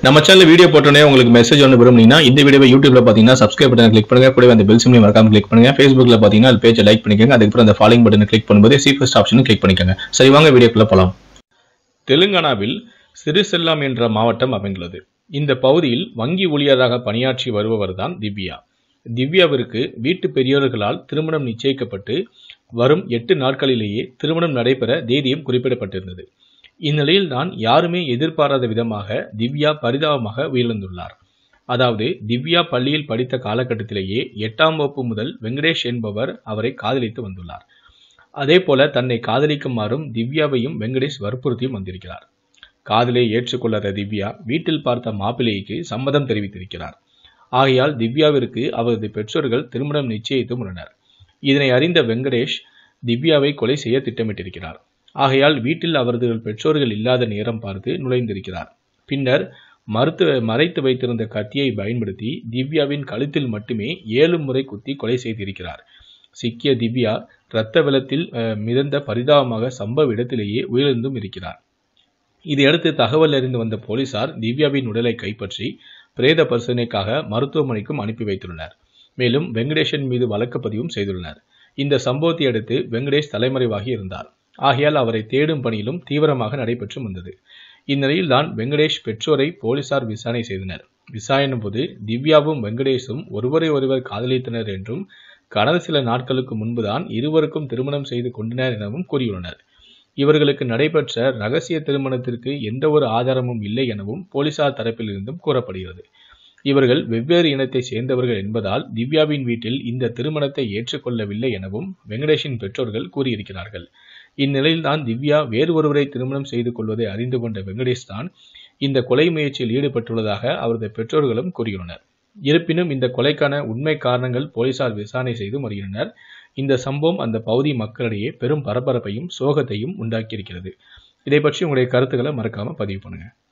நம்ம channel video போட்டோன்னே உங்களுக்கு மெசேஜ் ஒன்று விரும்புனீங்கன்னா இந்த வீடியோவை யூடியூப்ல பார்த்தீங்கன்னா சப்ஸ்கிரைப் பட்டன் கிளிக் பண்ணுங்க கூடவே அந்த பெல் சிம்லையும் மறக்காம கிளிக் பண்ணுங்க ஃபேஸ்புக்ல பார்த்தீங்கன்னா அது பேஜை லைக் பண்ணிக்கோங்க அதுக்கப்புறம் அந்த ஃபாலோயிங் பட்டனை கிளிக் பண்ணும்போது சி ஃபர்ஸ்ட் ஆப்ஷனும் கிளிக் பண்ணிக்கோங்க சரி வாங்க வீடியோக்குள்ள போலாம் தெலுங்கானாவில் சிறுசெல்லம் என்ற மாவட்டம் அமைந்துள்ளது இந்த பகுதியில் வங்கி ஊழியராக பணியாற்றி வருபவர் தான் திவ்யா திவ்யாவிற்கு வீட்டு பெரியோர்களால் திருமணம் நிச்சயிக்கப்பட்டு வரும் எட்டு நாட்களிலேயே திருமணம் நடைபெற தேதியும் குறிப்பிடப்பட்டிருந்தது இந்நிலையில் தான் யாருமே எதிர்பாராத விதமாக திவ்யா பரிதாபமாக உயிரிழந்துள்ளார் அதாவது திவ்யா பள்ளியில் படித்த காலகட்டத்திலேயே எட்டாம் வகுப்பு முதல் வெங்கடேஷ் என்பவர் அவரை காதலித்து வந்துள்ளார் அதே போல தன்னை காதலிக்குமாறும் திவ்யாவையும் வெங்கடேஷ் வற்புறுத்தியும் வந்திருக்கிறார் காதலை ஏற்றுக்கொள்ளாத திவ்யா வீட்டில் பார்த்த மாப்பிள்ளைக்கு சம்மதம் தெரிவித்திருக்கிறார் ஆகையால் திவ்யாவிற்கு அவரது பெற்றோர்கள் திருமணம் நிச்சயித்தும் உள்ளனர் இதனை அறிந்த வெங்கடேஷ் திவ்யாவை கொலை செய்ய திட்டமிட்டிருக்கிறார் ஆகையால் வீட்டில் அவரது பெற்றோர்கள் இல்லாத நேரம் பார்த்து நுழைந்திருக்கிறார் பின்னர் மறுத்து மறைத்து வைத்திருந்த கத்தியை பயன்படுத்தி திவ்யாவின் கழுத்தில் மட்டுமே ஏழு முறை குத்தி கொலை செய்திருக்கிறார் சிக்கிய திவ்யா இரத்த வெள்ளத்தில் அஹ், மிதந்த பரிதாபமாக சம்பவ இடத்திலேயே உயிரிழந்தும் இருக்கிறார் இதையடுத்து தகவல் அறிந்து வந்த போலீசார் திவ்யாவின் உடலை கைப்பற்றி பிரேத பரிசோதனைக்காக மருத்துவமனைக்கும் அனுப்பி வைத்துள்ளனர் மேலும் வெங்கடேஷன் மீது வழக்கு பதிவும் செய்துள்ளனர் இந்த சம்பவத்தை அடுத்து வெங்கடேஷ் தலைமறைவாகி இருந்தார் ஆகையால் அவரை தேடும் பணியிலும் தீவிரமாக நடைபெற்று வந்தது இந்நிலையில் தான் வெங்கடேஷ் பெற்றோரை போலீசார் விசாரணை செய்தனர் விசாரணையின் போது திவ்யாவும் வெங்கடேஷும் ஒருவரை ஒருவர் காதலித்தனர் என்றும் கடந்த சில நாட்களுக்கு முன்புதான் இருவருக்கும் திருமணம் செய்து கொண்டனர் எனவும் கூறியுள்ளனர் இவர்களுக்கு நடைபெற்ற ரகசிய திருமணத்திற்கு எந்த ஒரு ஆதாரமும் இல்லை எனவும் போலீசார் தரப்பில் இருந்தும் கூறப்படுகிறது இவர்கள் வெவ்வேறு இனத்தை சேர்ந்தவர்கள் என்பதால் திவ்யாவின் வீட்டில் இந்த திருமணத்தை ஏற்றுக்கொள்ளவில்லை எனவும் வெங்கடேஷின் பெற்றோர்கள் கூறியிருக்கிறார்கள் இந்நிலையில்தான் திவ்யா வேறு ஒருவரை திருமணம் செய்து கொள்வதை அறிந்து கொண்ட வெங்கடேஷ் தான் இந்த கொலை முயற்சியில் ஈடுபட்டுள்ளதாக அவரது பெற்றோர்களும் கூறியுள்ளனர் இருப்பினும் இந்த கொலைக்கான உண்மை காரணங்கள் போலீசார் விசாரணை செய்து வருகின்றனர் இந்த சம்பவம் அந்த பகுதி மக்களிடையே பெரும் பரபரப்பையும் சோகத்தையும் உண்டாக்கியிருக்கிறது இதை பற்றி உங்களுடைய கருத்துக்களை மறக்காம பதிவு பண்ணுங்க